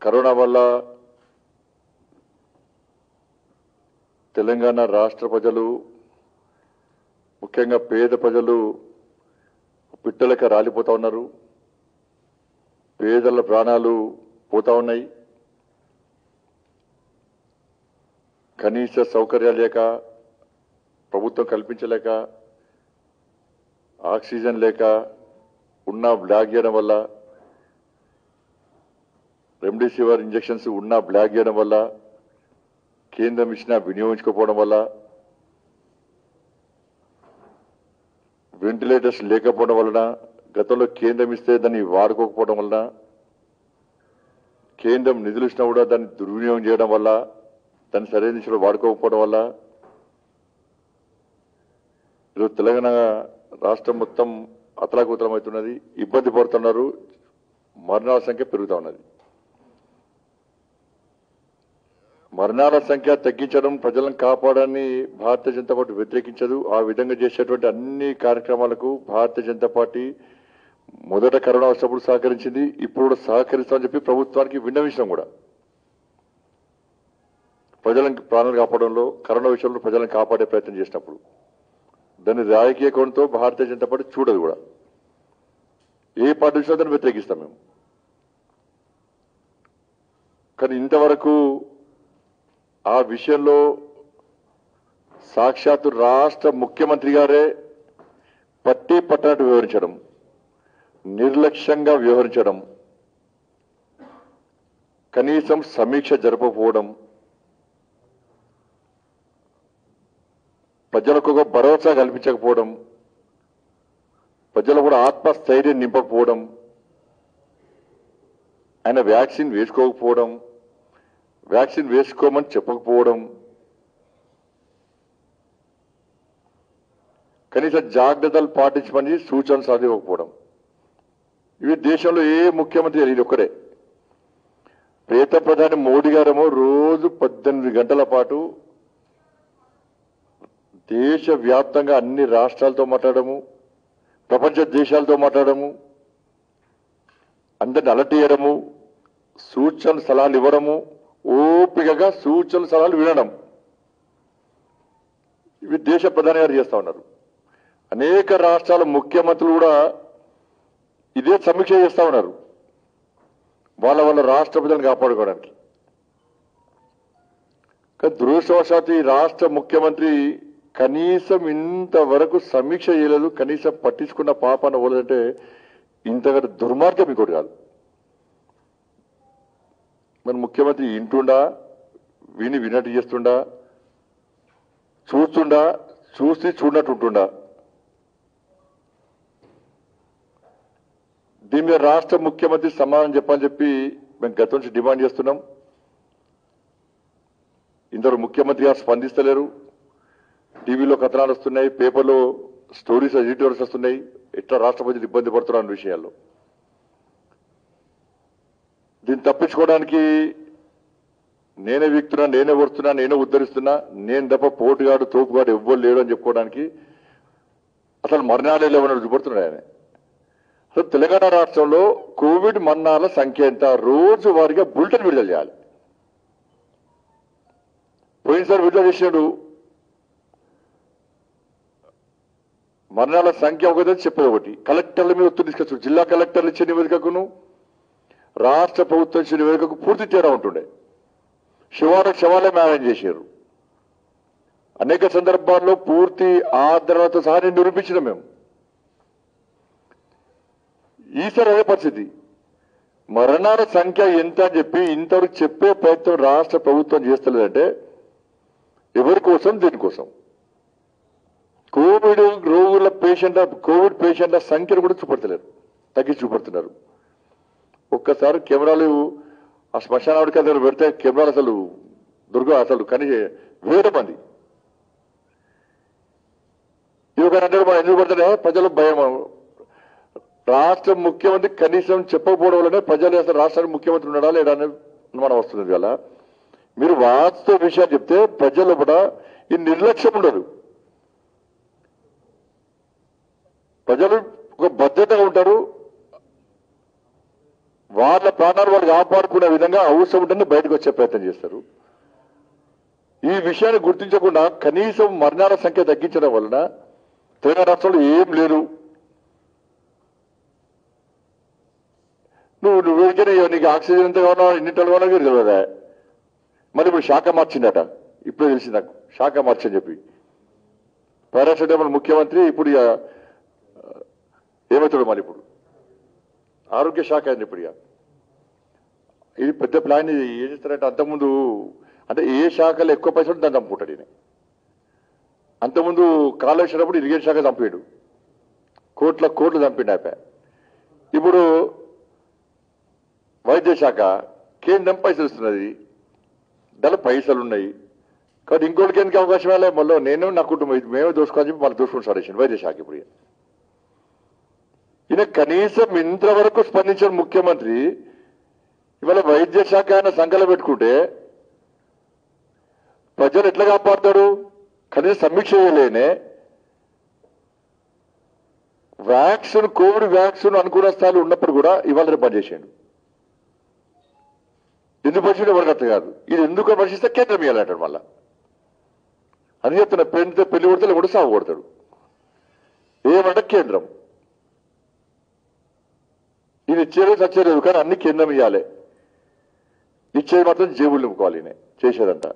Corona వల్ల తెలంగాణ రాష్ట్ర ప్రజలు ముఖ్యంగా పేద ప్రజలు పిట్టలక రాలిపోతా ఉన్నారు పేదల ప్రాణాలు పోతా ఉన్నాయి కనీస సౌకర్యాలు లేక ప్రభుత్వం కల్పించలేక ఆక్సిజన్ లేక ఉన్న బ్లాక్ చేయడం వల్ల రెమ్డెసివిర్ ఇంజెక్షన్స్ ఉన్న బ్లాక్ చేయడం వల్ల కేంద్రం ఇచ్చిన వినియోగించుకోకపోవడం వల్ల వెంటిలేటర్స్ లేకపోవడం వలన గతంలో కేంద్రం ఇస్తే దాన్ని వాడుకోకపోవడం వలన కేంద్రం నిధులు ఇచ్చినా కూడా దాన్ని దుర్వినియోగం చేయడం వల్ల దాన్ని సరైన దిశలో వాడుకోకపోవడం వల్ల ఈరోజు తెలంగాణ రాష్ట్రం మొత్తం అతలాకుతలమవుతున్నది ఇబ్బంది పడుతున్నారు మరణాల సంఖ్య పెరుగుతా ఉన్నది మరణాల సంఖ్య తగ్గించడం ప్రజలను కాపాడని భారతీయ జనతా పార్టీ వ్యతిరేకించదు ఆ విధంగా చేసేటువంటి అన్ని కార్యక్రమాలకు భారతీయ జనతా పార్టీ మొదట కరోనా వచ్చినప్పుడు సహకరించింది ఇప్పుడు కూడా సహకరిస్తామని చెప్పి ప్రభుత్వానికి విన్నవించడం కూడా ప్రజలను ప్రాణాలు కాపాడంలో కరోనా విషయంలో ప్రజలను కాపాడే ప్రయత్నం చేసినప్పుడు దాన్ని రాజకీయ కోణంతో భారతీయ జనతా పార్టీ చూడదు కూడా ఏ పార్టీ వచ్చినా దాన్ని వ్యతిరేకిస్తాం మేము కానీ ఇంతవరకు ఆ విషయంలో సాక్షాత్తు రాష్ట్ర ముఖ్యమంత్రి గారే పట్టి పట్టనట్టు వివరించడం నిర్లక్ష్యంగా వ్యవహరించడం కనీసం సమీక్ష జరపకపోవడం ప్రజలకు ఒక భరోసా కల్పించకపోవడం ప్రజలు కూడా ఆత్మస్థైర్యం నింపకపోవడం ఆయన వ్యాక్సిన్ వేసుకోకపోవడం వ్యాక్సిన్ వేసుకోమని చెప్పకపోవడం కనీస జాగ్రత్తలు పాటించమని సూచనలు సాధించకపోవడం ఇవి దేశంలో ఏ ముఖ్యమంత్రి ఇది ఒక్కడే ప్రేత ప్రధాని మోడీ గారేమో రోజు పద్దెనిమిది గంటల పాటు దేశవ్యాప్తంగా అన్ని రాష్ట్రాలతో మాట్లాడము ప్రపంచ దేశాలతో మాట్లాడము అందరిని అలర్ట్ చేయడము సూచనలు సలహాలు ఇవ్వడము ఓపికగా సూచనలు సలహాలు వినడం ఇవి దేశ ప్రధాని గారు చేస్తా ఉన్నారు అనేక రాష్ట్రాల ముఖ్యమంత్రులు కూడా ఇదే సమీక్ష చేస్తా ఉన్నారు వాళ్ళ వాళ్ళ రాష్ట్ర ప్రజలను కాపాడుకోవడానికి కానీ దురదృష్టవశాత్తు ఈ రాష్ట్ర ముఖ్యమంత్రి కనీసం ఇంతవరకు సమీక్ష చేయలేదు కనీసం పట్టించుకున్న పాపన పోలేదంటే ఇంతకంటే దుర్మార్గం ఇంకోటి కాదు మన ముఖ్యమంత్రి ఇంటుండా విని వినట్టు చేస్తుండా చూస్తుండా చూసి చూడనట్టు ఉంటుండా దీని మీద రాష్ట్ర ముఖ్యమంత్రి సమాధానం చెప్పని చెప్పి మేము గతం నుంచి డిమాండ్ చేస్తున్నాం ఇందరు ముఖ్యమంత్రి గారు స్పందిస్తలేరు టీవీలో కథనాలు వస్తున్నాయి పేపర్లో స్టోరీస్ ఎడిటోర్స్ వస్తున్నాయి ఎట్లా రాష్ట్ర ప్రజలు ఇబ్బంది పడుతున్నారు అన్న విషయాల్లో దీన్ని తప్పించుకోవడానికి నేనే వీక్తున్నా నేనే వస్తున్నా నేనే ఉద్ధరిస్తున్నా నేను తప్ప పోటుగాడు తోపుగాడు ఎవ్వరు లేడు అని చెప్పుకోవడానికి అసలు మరణాలే లేవని చూపడుతున్నాడు ఆయన అసలు తెలంగాణ రాష్ట్రంలో కోవిడ్ మరణాల సంఖ్య ఎంత రోజు వారిగా బులెటిన్ విడుదల చేయాలి పోయినసారి విడుదల చేసినాడు మరణాల సంఖ్య ఒకటి చెప్పేది ఒకటి కలెక్టర్ల మీద ఒత్తిడి తీసుకొచ్చు జిల్లా కలెక్టర్లు ఇచ్చే నివేదికకును రాష్ట్ర ప్రభుత్వం ఇచ్చే నివేదికకు పూర్తి తేడా ఉంటుండే శివాల శవాలే మేనేజ్ చేశారు అనేక సందర్భాల్లో పూర్తి ఆదరణతో సహా నేను నిరూపించిన మేము ఈసారి అదే పరిస్థితి మరణాల సంఖ్య ఎంత అని చెప్పి ఇంతవరకు చెప్పే ప్రయత్నం రాష్ట్ర ప్రభుత్వం చేస్తలేదంటే ఎవరి కోసం దీనికోసం కోవిడ్ రోగుల పేషెంట్ కోవిడ్ పేషెంట్ల సంఖ్యను కూడా చూపెడతలేరు తగ్గించి చూపెడుతున్నారు ఒక్కసారి కెమెరాలు ఆ శ్మశానాడికి దగ్గర పెడితే కెమెరాలు అసలు దుర్గ అసలు కనీ వేల మంది ఇవ్వకంటే మనం ఎందుకు పడుతుంటే ప్రజలకు భయం రాష్ట్ర ముఖ్యమంత్రి కనీసం చెప్పకపోవడం వల్లనే ప్రజలు అసలు రాష్ట్రానికి ముఖ్యమంత్రి ఉన్నాడా లేడా అని అనుమానం వస్తుంది కదా మీరు వాస్తవ విషయాలు చెప్తే ప్రజలు కూడా ఈ నిర్లక్ష్యం ఉండదు ప్రజలు ఒక భద్రతగా ఉంటారు వాళ్ళ ప్రాణాలు వాళ్ళు కాపాడుకునే విధంగా అవసరం ఉంటేనే బయటకు వచ్చే ప్రయత్నం చేస్తారు ఈ విషయాన్ని గుర్తించకుండా కనీసం మరణాల సంఖ్య తగ్గించడం వలన తెలంగాణ రాష్ట్రంలో ఏం లేదు నువ్వు నువ్వు వెంటనే నీకు ఆక్సిజన్ ఎంత కావాలో ఎన్నింటలు కావాలో కూడా తెలియదా మరి ఇప్పుడు శాఖ మార్చిందట ఇప్పుడే తెలిసింది నాకు శాఖ మార్చని చెప్పి పారాసెటమాల్ ముఖ్యమంత్రి ఇప్పుడు ఇక, ఆ, ఏమవుతాడు మరి ఇప్పుడు ఆరోగ్య శాఖ అని ఇప్పుడు ఇక ఇది పెద్ద ప్లాన్ ఇది ఏం చేస్తారంటే అంతకుముందు అంటే ఏ శాఖలో ఎక్కువ పైసలు దాన్ని చంపుకుంటాడు ఈయన అంతకుముందు కాళేశ్వరప్పుడు ఇరిగేషన్ శాఖ చంపాడు కోట్ల కోట్లు చంపిండు ఆప ఇప్పుడు వైద్య శాఖ కేంద్రం పైసలు ఇస్తున్నది దానిలో పైసలు ఉన్నాయి కాబట్టి ఇంకోటికి ఎందుకు అవకాశం వెళ్ళే మళ్ళీ నేను నా కుటుంబం ఇది మేమే దోసుకోవాలని చెప్పి మళ్ళీ దోసుకుని సార్ వైద్య శాఖ ఇప్పుడు ఈయన. ఈయన కనీసం ఇంతవరకు స్పందించిన ముఖ్యమంత్రి ఇవాళ వైద్య శాఖ ఆయన సంఖ్యలో పెట్టుకుంటే ప్రజలు ఎట్లా కాపాడతాడు కనీసం సమీక్ష చేయలేనే వ్యాక్సిన్ కోవిడ్ వ్యాక్సిన్ అనుకున్న స్థాయిలో ఉన్నప్పుడు కూడా ఇవాళ రేపు పనిచేసాడు ఎందుకు పరిశీలన ఎవరికి అర్థం కాదు ఇది ఎందుకు పరిశీలిస్తే కేంద్రం ఇవ్వాలంటాడు మళ్ళా అని చెప్తున్న పెళ్లితే పెళ్లి కొడితే కూడా సాగు కొడతాడు ఏమంటే కేంద్రం ఇది ఇచ్చేది చచ్చేది కానీ అన్ని కేంద్రం ఇవ్వాలి ఇచ్చేది మాత్రం జేబులు నింపుకోవాలి ఈయన చేసేదంట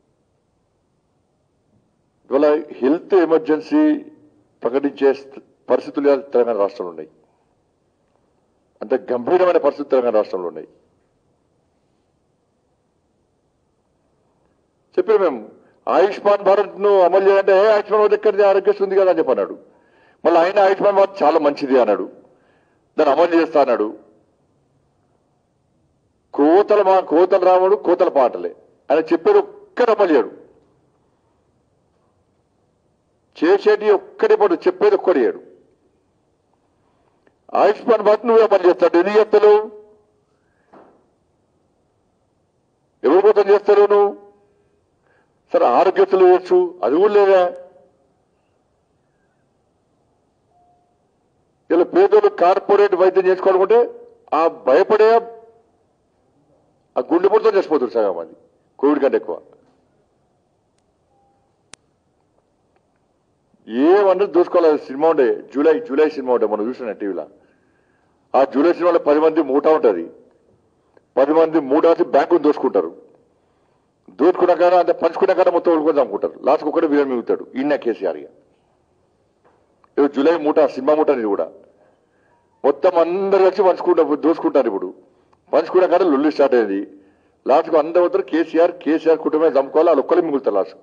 ఇవాళ హెల్త్ ఎమర్జెన్సీ ప్రకటించే స్థ- పరిస్థితులు ఇవాళ తెలంగాణ రాష్ట్రంలో ఉన్నాయి అంత గంభీరమైన పరిస్థితులు తెలంగాణ రాష్ట్రంలో ఉన్నాయి చెప్పారు మేము ఆయుష్మాన్ భారత్ ను అమలు చేయాలంటే "ఏ, ఆయుష్మాన్ భారత్ ఎక్కడిది ఆరోగ్యశ్రీ ఉంది కదా అని చెప్పి అన్నాడు మళ్ళీ ఆయన ఆయుష్మాన్ భారత్ చాలా మంచిది అన్నాడు దాన్ని అమలు చేస్తా అన్నాడు కోతల మా కోతల రాముడు కోతల పాటలే ఆయన చెప్పేది ఒక్కడు అమలు చేయడు చేసేటి ఒక్కడే పడు చెప్పేది ఒక్కడు చేయడు ఆయుష్మాన్ భారత్ నువ్వే అమలు చేస్తాడు ఎందుకు చేస్తావు ఎవరి కోసం చేస్తారు నువ్వు సరే ఆరోగ్యతలు ఇవ్వచ్చు అది కూడా లేదా ఇలా పేదలు కార్పొరేట్ వైద్యం చేసుకోవాలనుకుంటే ఆ భయపడే ఆ గుండెపోటుతో చచ్చిపోతుంది సగం మంది కోవిడ్ కంటే ఎక్కువ ఏమన్నది దూసుకోవాలి సినిమా ఉండే జూలై జూలై సినిమా ఉండే మనం చూసిన టీవీలో ఆ జూలై సినిమాలో పది మంది మూట ఉంటుంది పది మంది మూటాసి బ్యాంకును దోసుకుంటారు దోచుకున్నాక అంటే పంచుకున్నాక మొత్తం ఊరుకొని చంపుకుంటారు లాస్ట్కి ఒకటే వీరం మిగుతాడు ఈయన కేసీఆర్ ఇక ఇప్పుడు జూలై మూట సినిమా మూట ఇది కూడా మొత్తం అందరు వచ్చి పంచుకుంటా దోసుకుంటారు ఇప్పుడు పంచుకున్న కాడ లొల్లి స్టార్ట్ అయింది లాస్ట్కు అందరూ అవుతారు కేసీఆర్ కేసీఆర్ కుటుంబమే చంపుకోవాలి వాళ్ళు ఒక్కరే మిగులుతారు లాస్ట్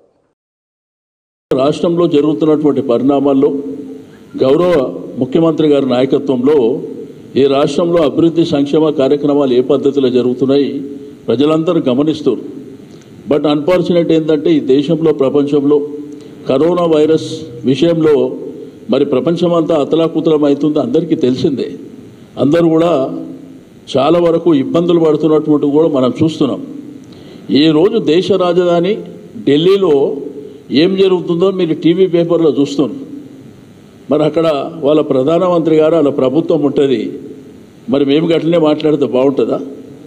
రాష్ట్రంలో జరుగుతున్నటువంటి పరిణామాల్లో గౌరవ ముఖ్యమంత్రి గారి నాయకత్వంలో ఈ రాష్ట్రంలో అభివృద్ధి సంక్షేమ కార్యక్రమాలు ఏ పద్ధతిలో జరుగుతున్నాయి ప్రజలందరూ గమనిస్తారు బట్ అన్ఫార్చునేట్ ఏంటంటే ఈ దేశంలో ప్రపంచంలో కరోనా వైరస్ విషయంలో మరి ప్రపంచమంతా అతలాకుతలం అవుతుంది అందరికీ తెలిసిందే అందరూ కూడా చాలా వరకు ఇబ్బందులు పడుతున్నటువంటి కూడా మనం చూస్తున్నాం ఈ రోజు దేశ రాజధాని ఢిల్లీలో ఏం జరుగుతుందో మీరు టీవీ పేపర్లో చూస్తున్నారు మరి అక్కడ వాళ్ళ ప్రధానమంత్రి గారు వాళ్ళ ప్రభుత్వం ఉంటుంది మరి మేము గట్లనే మాట్లాడితే బాగుంటుందా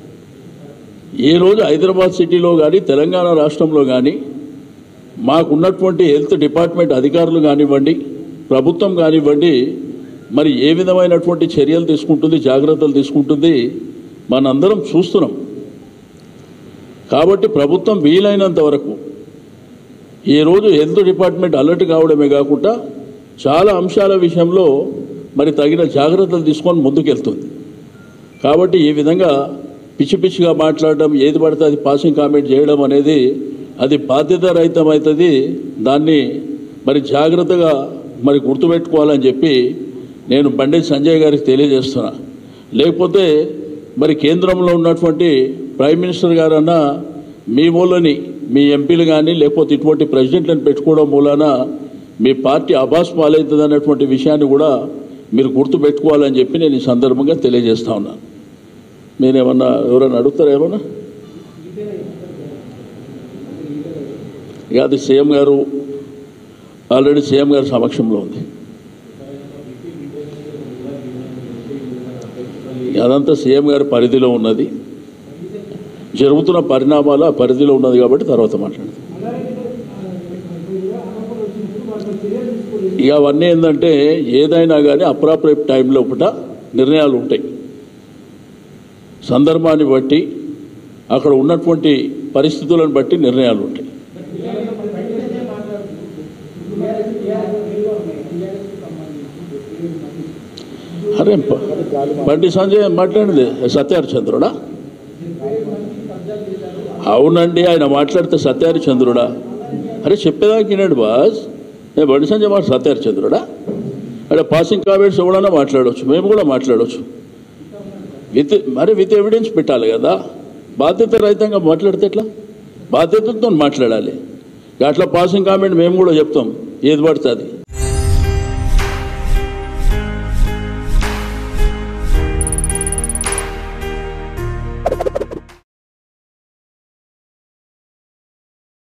ఏ రోజు హైదరాబాద్ సిటీలో కానీ తెలంగాణ రాష్ట్రంలో కానీ మాకున్నటువంటి హెల్త్ డిపార్ట్మెంట్ అధికారులు కానివ్వండి ప్రభుత్వం కానివ్వండి మరి ఏ విధమైనటువంటి చర్యలు తీసుకుంటుంది జాగ్రత్తలు తీసుకుంటుంది మనందరం చూస్తున్నాం కాబట్టి ప్రభుత్వం వీలైనంత వరకు ఈ రోజు హెల్త్ డిపార్ట్మెంట్ అలర్ట్ కావడమే కాకుండా చాలా అంశాల విషయంలో మరి తగిన జాగ్రత్తలు తీసుకొని ముందుకెళ్తుంది కాబట్టి ఈ విధంగా పిచ్చి పిచ్చిగా మాట్లాడడం ఏది పడితే అది పాసింగ్ కామెంట్ చేయడం అనేది అది బాధ్యత రహితం అవుతుంది దాన్ని మరి జాగ్రత్తగా మరి గుర్తుపెట్టుకోవాలని చెప్పి నేను బండి సంజయ్ గారికి తెలియజేస్తున్నా లేకపోతే మరి కేంద్రంలో ఉన్నటువంటి ప్రైమ్ మినిస్టర్ గారన్నా మీ మూలని మీ ఎంపీలు కానీ లేకపోతే ఇటువంటి ప్రెసిడెంట్లను పెట్టుకోవడం మూలాన మీ పార్టీ అబాస్ పాలవుతుంది అన్నటువంటి విషయాన్ని కూడా మీరు గుర్తు పెట్టుకోవాలని చెప్పి నేను ఈ సందర్భంగా తెలియజేస్తా ఉన్నాను మీరేమన్నా ఎవరైనా అడుగుతారా ఏమన్నా ఇక అది సీఎం గారు ఆల్రెడీ సీఎం గారి సమక్షంలో ఉంది అదంతా సీఎం గారి పరిధిలో ఉన్నది జరుగుతున్న పరిణామాలు ఆ పరిధిలో ఉన్నది కాబట్టి తర్వాత మాట్లాడతాం ఇక అవన్నీ ఏంటంటే ఏదైనా కానీ అప్రాపరేట్ టైంలో పూట నిర్ణయాలు ఉంటాయి సందర్భాన్ని బట్టి అక్కడ ఉన్నటువంటి పరిస్థితులను బట్టి నిర్ణయాలు ఉంటాయి అరే ప- బండి సంజయ్ మాట్లాడింది సత్యహరిచంద్రుడా అవునండి ఆయన మాట్లాడితే సత్యహరిచంద్రుడా అరే చెప్పేదానికి వినాడు బాస్ నేను బండి సంజయ్ మాట సత్యహరిచంద్రుడా అదే పాసింగ్ కామెంట్స్ ఎవడన్నా మాట్లాడవచ్చు మేము కూడా మాట్లాడవచ్చు విత్ మరి విత్ ఎవిడెన్స్ పెట్టాలి కదా బాధ్యత రహితంగా మాట్లాడితే ఎట్లా బాధ్యతతో మాట్లాడాలి అట్లా పాసింగ్ కామెంట్ మేము కూడా చెప్తాం ఏది పడుతుంది